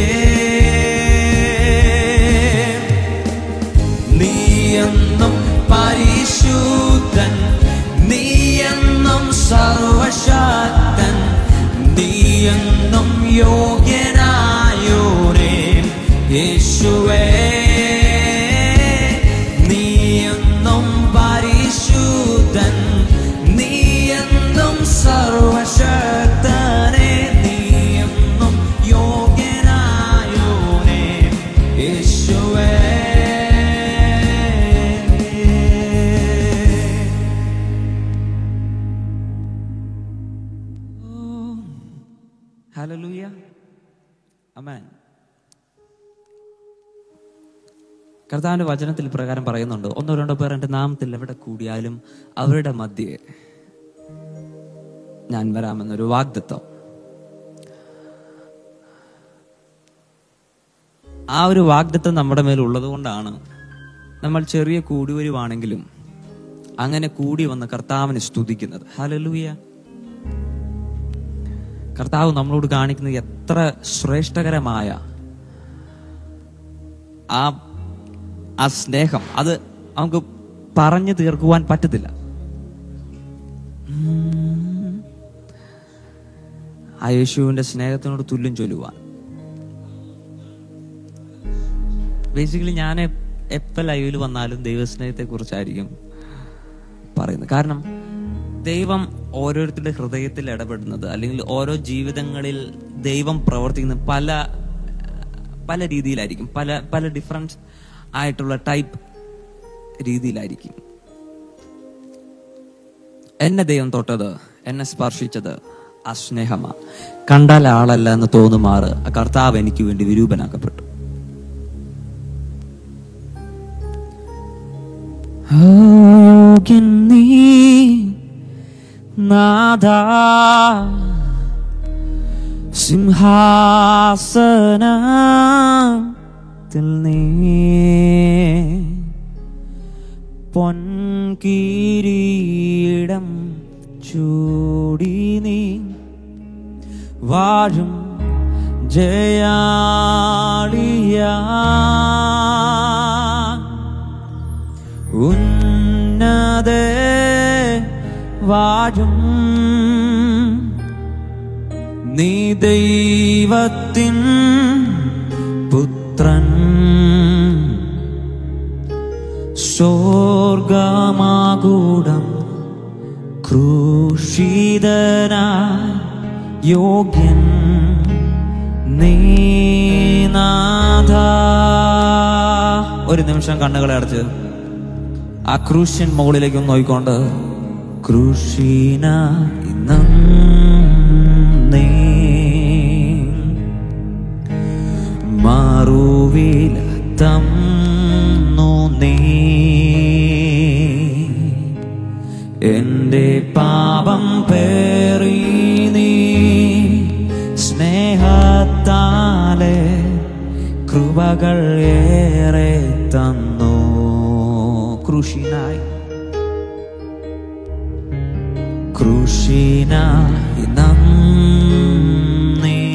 Speaker 2: നീയെന്നും പരിശുദ്ധൻ നീയെന്നും സർവശക്തൻ നീയെന്നും യോഗ്യനായോരേ യേശുവേ നീയെന്നും പരിശുദ്ധൻ നീയെന്നും സർവശക്തനെ നീയെന്നും യോഗ്യനായോരേ യേശുവേ ഹല്ലേലൂയ അമേൻ കർത്താവിന്റെ വചനത്തിൽ പ്രകാരം പറയുന്നുണ്ട് ഒന്നോ രണ്ടോ പേർ എൻ്റെ നാമത്തിൽ എവിടെ കൂടിയാലും അവരുടെ മധ്യേ ഞാൻ വരാമെന്നൊരു വാഗ്ദത്വം ആ ഒരു വാഗ്ദത്വം നമ്മുടെ മേൽ ഉള്ളത് കൊണ്ടാണ് നമ്മൾ ചെറിയ കൂടിവരുവാണെങ്കിലും അങ്ങനെ കൂടി വന്ന് കർത്താവിനെ സ്തുതിക്കുന്നത് ഹലലൂയ കർത്താവ് നമ്മളോട് കാണിക്കുന്നത് എത്ര ശ്രേഷ്ഠകരമായ ആ ആ സ്നേഹം അത് നമുക്ക് പറഞ്ഞു തീർക്കുവാൻ പറ്റത്തില്ല ഉം. ആ യേശുവിന്റെ സ്നേഹത്തിനോട് തുല്യം ചൊല്ലുവാൻ ബേസിക്കലി ഞാൻ എപ്പോൾ ലൈവിൽ വന്നാലും ദൈവസ്നേഹത്തെ കുറിച്ചായിരിക്കും പറയുന്നത് കാരണം ദൈവം ഓരോരുത്തരുടെ ഹൃദയത്തിൽ ഇടപെടുന്നത് അല്ലെങ്കിൽ ഓരോ ജീവിതങ്ങളിൽ ദൈവം പ്രവർത്തിക്കുന്നത് പല പല രീതിയിലായിരിക്കും പല പല ഡിഫറൻസ് ആയിട്ടുള്ള ടൈപ്പ് രീതിയിലായിരിക്കും എന്നെ ദൈവം തൊട്ടത് എന്നെ സ്പർശിച്ചത് ആ സ്നേഹമാ കണ്ടാൽ ആളല്ല എന്ന് തോന്നുമാറ് ആ കർത്താവ് എനിക്ക് വേണ്ടി വിരൂപനാക്കപ്പെട്ടു യോഗ്യൻ നീ നാഥ സിംഹാസനത്തിൽ നീ പൊൻകിരീടം ചൂടി നീ വാഴും ജയാളിയ ഉന്നത വാഴും നീ ദൈവത്തിൻ പുത്രൻ സ്വർഗമാകൂടം ക്രൂശിതനായി യോഗ്യൻ നീനാഥ ഒരു നിമിഷം കണ്ണുകളെ അടച്ച് ആ ക്രൂഷ്യൻ മുകളിലേക്ക് ഒന്ന് നോക്കിക്കൊണ്ട് ക്രൂശീന നീ മാറുവില തന്നു നീ എന്റെ പാപം പേറി നീ സ്നേഹത്താലെ കൃപകൾ ഏറെ തന്നു കൃഷിനായി കൃഷിനായി നന്ദി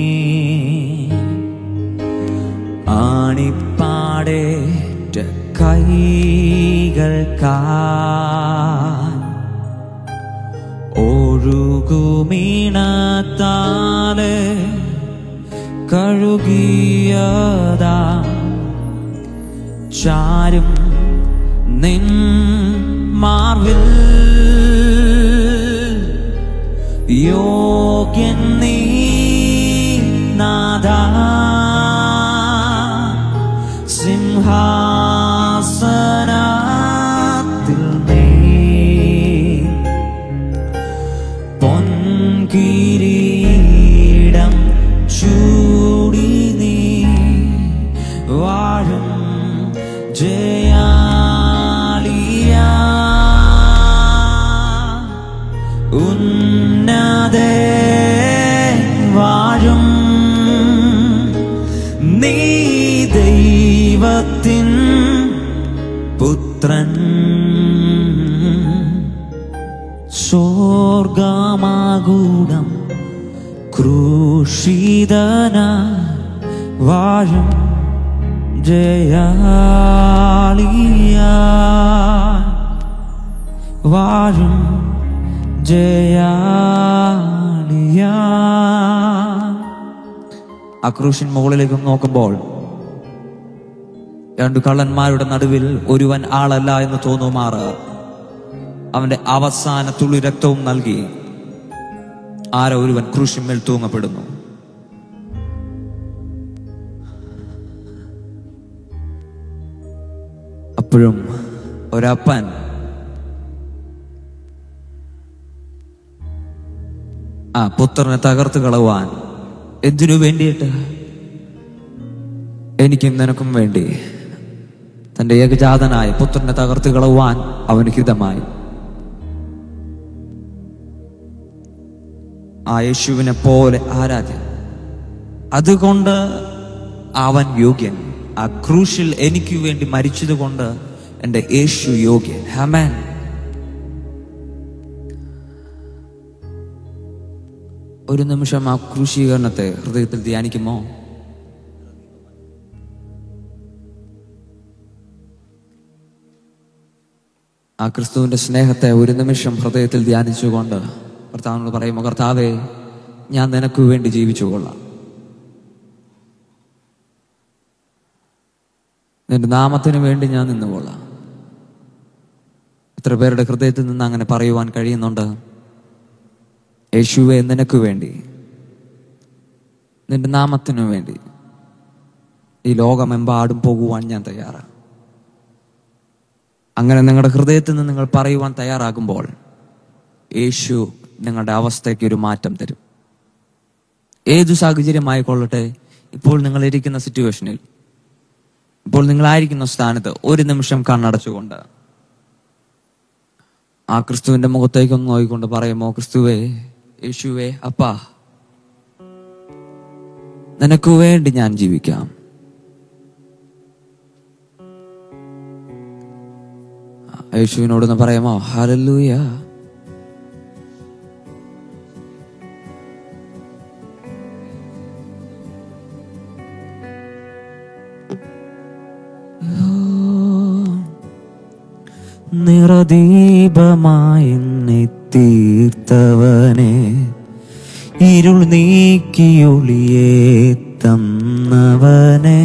Speaker 2: ആണിപ്പാടേറ്റ കൈകൾക്കാ ഒഴുകുമീണത്താല് കഴുകിയതാ ചാരും നിൻ മാർവിൽ യോഗ്യൻ നീ നാദാ സിംഹാസനത്തിൽ നീ പൊൻകിരീടം ചൂടി നീ വാഴും ജയാളിയ ഉന്നതേ വാഴും നീ ദൈവത്തിൻ പുത്രൻ സ്വർഗമാകൂടം ക്രൂശിതന വാഴും ജയാളിയ വാഴും ജയാളിയ ആ ക്രൂശിൻ മുകളിലേക്ക് നോക്കുമ്പോൾ രണ്ടു കള്ളന്മാരുടെ നടുവിൽ ഒരുവൻ ആളല്ല എന്ന് തോന്നുമാറ് അവന്റെ അവസാന തുള്ളി രക്തവും നൽകി ആരോ ഒരുവൻ ക്രൂശിന്മേൽ തൂങ്ങപ്പെടുന്നു അപ്പോഴും ഒരപ്പൻ ആ പുത്രനെ തകർത്ത് കളവാൻ എന്തിനു വേണ്ടിയിട്ട് എനിക്കും നിനക്കും വേണ്ടി തന്റെ ഏകജാതനായ പുത്രനെ തകർത്ത് കളവാൻ അവന് ഹിതമായി ആ യേശുവിനെ പോലെ ആരാധ്യൻ അതുകൊണ്ട് അവൻ യോഗ്യൻ ആ ക്രൂശിൽ എനിക്ക് വേണ്ടി മരിച്ചതുകൊണ്ട് എൻ്റെ യേശു യോഗ്യൻ ഹമേൻ ഒരു നിമിഷം ആ ക്രൂശീകരണത്തെ ഹൃദയത്തിൽ ധ്യാനിക്കുമോ ആ ക്രിസ്തുവിന്റെ സ്നേഹത്തെ ഒരു നിമിഷം ഹൃദയത്തിൽ ധ്യാനിച്ചുകൊണ്ട് കർത്താവിനോട് പറയുമോ കർത്താവേ ഞാൻ നിനക്ക് വേണ്ടി ജീവിച്ചു കൊള്ളാം നിന്റെ നാമത്തിന് വേണ്ടി ഞാൻ നിന്നുകൊള്ളാം എത്ര പേരുടെ ഹൃദയത്തിൽ നിന്ന് അങ്ങനെ പറയുവാൻ കഴിയുന്നുണ്ട് യേശുവെ നിനക്ക് വേണ്ടി നിന്റെ നാമത്തിനു വേണ്ടി ഈ ലോകമെമ്പാടും പോകുവാൻ ഞാൻ തയ്യാറാണ് അങ്ങനെ നിങ്ങളുടെ ഹൃദയത്തിൽ നിന്ന് നിങ്ങൾ പറയുവാൻ തയ്യാറാകുമ്പോൾ യേശു നിങ്ങളുടെ അവസ്ഥയ്ക്ക് ഒരു മാറ്റം തരും ഏതു സാഹചര്യമായിക്കൊള്ളട്ടെ ഇപ്പോൾ നിങ്ങൾ ഇരിക്കുന്ന സിറ്റുവേഷനിൽ ഇപ്പോൾ നിങ്ങളായിരിക്കുന്ന സ്ഥാനത്ത് ഒരു നിമിഷം കണ്ണടച്ചുകൊണ്ട് ആ ക്രിസ്തുവിന്റെ മുഖത്തേക്കൊന്ന് നോക്കിക്കൊണ്ട് പറയുമോ ക്രിസ്തുവേ യേശുവേ അപ്പാ നിനക്ക് വേണ്ടി ഞാൻ ജീവിക്കാം യേശുവിനോടൊന്ന് പറയാമോ ഹലല്ലൂയ നിറദീപമായി എന്നെ തീർത്തവനെ ഇരുൾ നീക്കിയൊളിയെ തന്നവനെ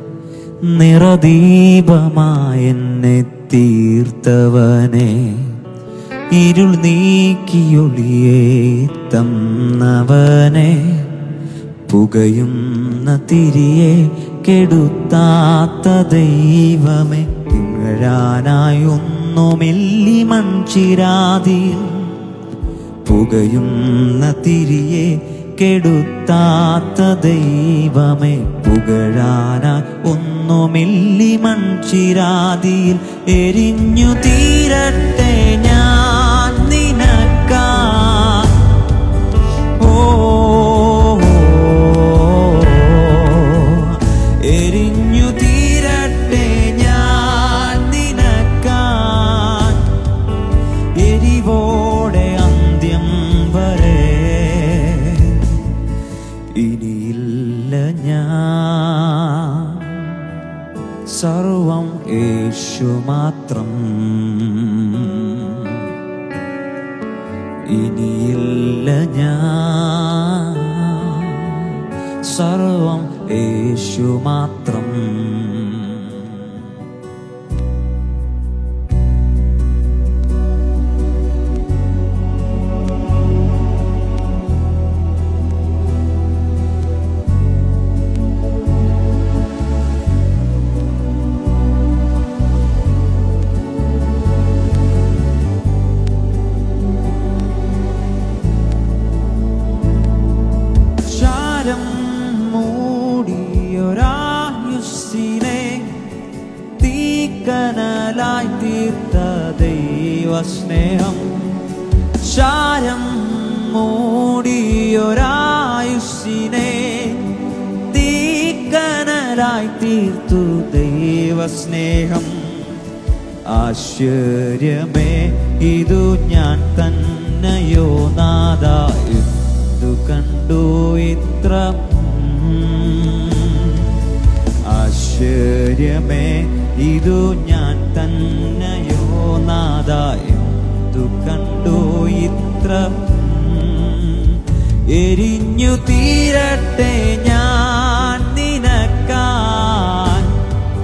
Speaker 2: നിറദീപമായി എന്നെ തീർത്തവനെ ഇരുൾ നീക്കിയൊളിയെ തന്നവനെ പുകയുന്ന തിരിയെ കെടുത്താത്ത ദൈവമേ തിങ്ങഴാനായി ഒന്നുമില്ലി മൺചിരാതിയിൽ പുകയുന്ന തിരിയെ കെടുത്താത്ത ദൈവമേ പുകഴാനായി ഒന്നുമില്ലി മൺചിരാതിയിൽ എരിഞ്ഞു തീരട്ടെ ഞാൻ നിനക്കാ ഓ എരിഞ്ഞു തീരട്ടെ ഞാൻ നിനക്കാൻ എരിവോടെ അന്ത്യം വരെ ഇനിയില്ല ഞാൻ സർവം യേശു മാത്രം ഇനിയില്ല ഞാൻ സർവം യേശു മാത്രം
Speaker 1: ചാരം മൂടിയൊരായുസിനെ തീക്കനലായി തീർത്ത ദൈവസ്നേഹം ചാരം മൂടിയൊരായുസിനെ തീക്കനലായി തീർത്തു ദൈവസ്നേഹം ആശ്ചര്യമേ ഇതു ഞാൻ തന്നെയോ നാദ എന്തു കണ്ടു ഇത്ര ആശ്ചര്യമേ ഇതു ഞാൻ തന്നെയോ നാദ എന്തു കണ്ടു ഇത്ര എരിഞ്ഞു തീരട്ടെ ഞാൻ നിനക്കാൻ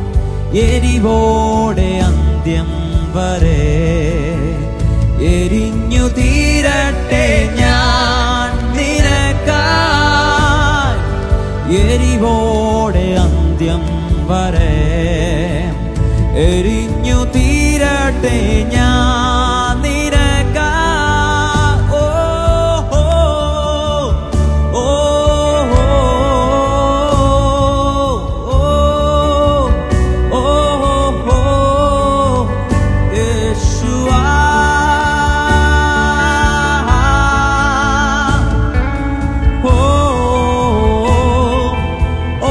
Speaker 1: എരിവോടെ അന്ത്യം വരെ എരിഞ്ഞു തീരട്ടെ ഞാൻ നിനക്കായി എരിവോടെ അന്ത്യം വരെ എരിഞ്ഞു തീരട്ടെ ഞാൻ നിനക്കാ ഓ ഓ ഓ ഓ ഓ ഓ യേശുവാ ഓ ഓ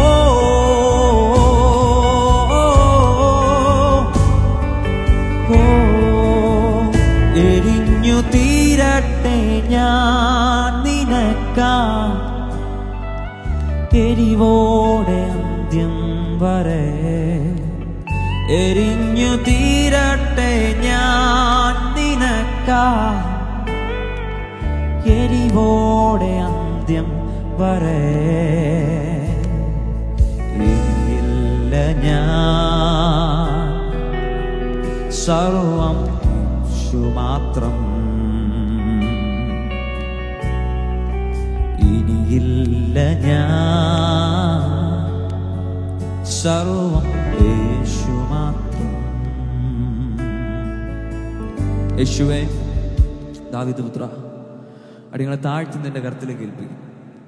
Speaker 1: ഓ എരിഞ്ഞു തീരട്ടെ ഞാൻ നിനക്കാ എരിവോടെ അന്ത്യം വരെ എരിഞ്ഞു തീരട്ടെ ഞാൻ നിനക്കാ എരിവോടെ അന്ത്യം വരെ ഇല്ല ഞാൻ സർവം യേശു മാത്രം ഇനിയില്ല ഞാൻ സർവം യേശു മാത്രം യേശുവേ ദാവിദ് പുത്ര അടിങ്ങളെ താഴ്ത്തി നിന്റെ കരത്തിലേക്ക് ഏൽപ്പിക്കും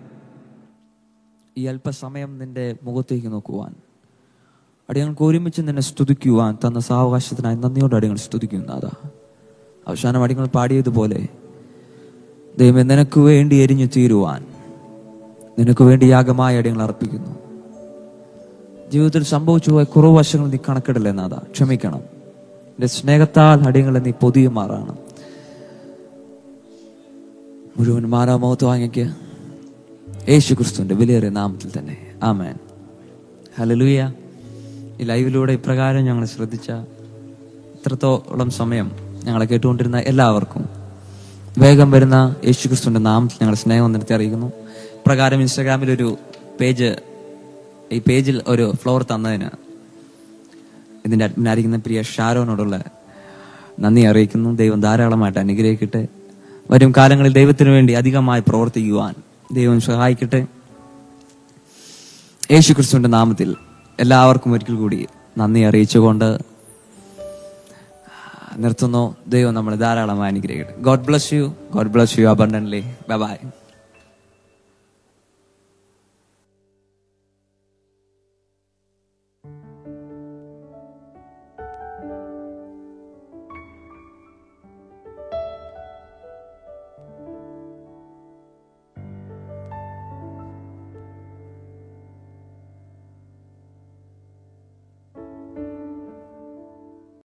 Speaker 1: ഈ അല്പസമയം നിന്റെ മുഖത്തേക്ക് നോക്കുവാൻ അടിയങ്ങൾക്ക് ഒരുമിച്ച് നിന്നെ സ്തുതിക്കുവാൻ തന്ന സാവകാശത്തിനായി നന്ദിയോട് അടിയങ്ങൾ സ്തുതിക്കുന്നു അതാ അവസാനം അടിയങ്ങൾ പാടിയതുപോലെ ദൈവം നിനക്ക് വേണ്ടി എരിഞ്ഞു തീരുവാൻ നിനക്ക് വേണ്ടി യാഗമായി അടിയങ്ങൾ അർപ്പിക്കുന്നു ജീവിതത്തിൽ സംഭവിച്ചു പോയ കുറവ് വശങ്ങൾ നീ കണക്കിടല്ലേ നാഥ ക്ഷമിക്കണം എന്റെ സ്നേഹത്താൽ അടിയങ്ങളെ നീ പൊതിയുമാറാണ് മുഴുവൻ മാറാമോത്ത് വാങ്ങിക്ക് യേശു ക്രിസ്തുവിന്റെ വിലയേറിയ നാമത്തിൽ തന്നെ ആമേൻ ഹലലുയ ഈ ലൈവിലൂടെ ഇപ്രകാരം ഞങ്ങൾ ശ്രദ്ധിച്ച ഇത്രത്തോളം സമയം ഞങ്ങളെ കേട്ടുകൊണ്ടിരുന്ന എല്ലാവർക്കും വേഗം വരുന്ന യേശു ക്രിസ്തുവിന്റെ നാമത്തിൽ ഞങ്ങൾ സ്നേഹം നിർത്തി അറിയിക്കുന്നു പ്രകാരം ഇൻസ്റ്റാഗ്രാമിൽ ഒരു പേജ് ഈ പേജിൽ ഒരു ഫ്ലോർ തന്നതിന് ഇതിന്റെ അഡ്മിനായിരിക്കുന്ന പ്രിയ ഷാരോനോടുള്ള നന്ദി അറിയിക്കുന്നു ദൈവം ധാരാളമായിട്ട് അനുഗ്രഹിക്കട്ടെ വരും കാലങ്ങളിൽ ദൈവത്തിന് വേണ്ടി അധികമായി പ്രവർത്തിക്കുവാൻ ദൈവം സഹായിക്കട്ടെ യേശു ക്രിസ്തുവിന്റെ നാമത്തിൽ എല്ലാവർക്കും ഒരിക്കൽ കൂടി നന്ദി അറിയിച്ചുകൊണ്ട് നിർത്തുന്നു ദൈവം നമ്മളെ ധാരാളമായി അനുഗ്രഹിക്കട്ടെ God bless you God bless you abundantly bye by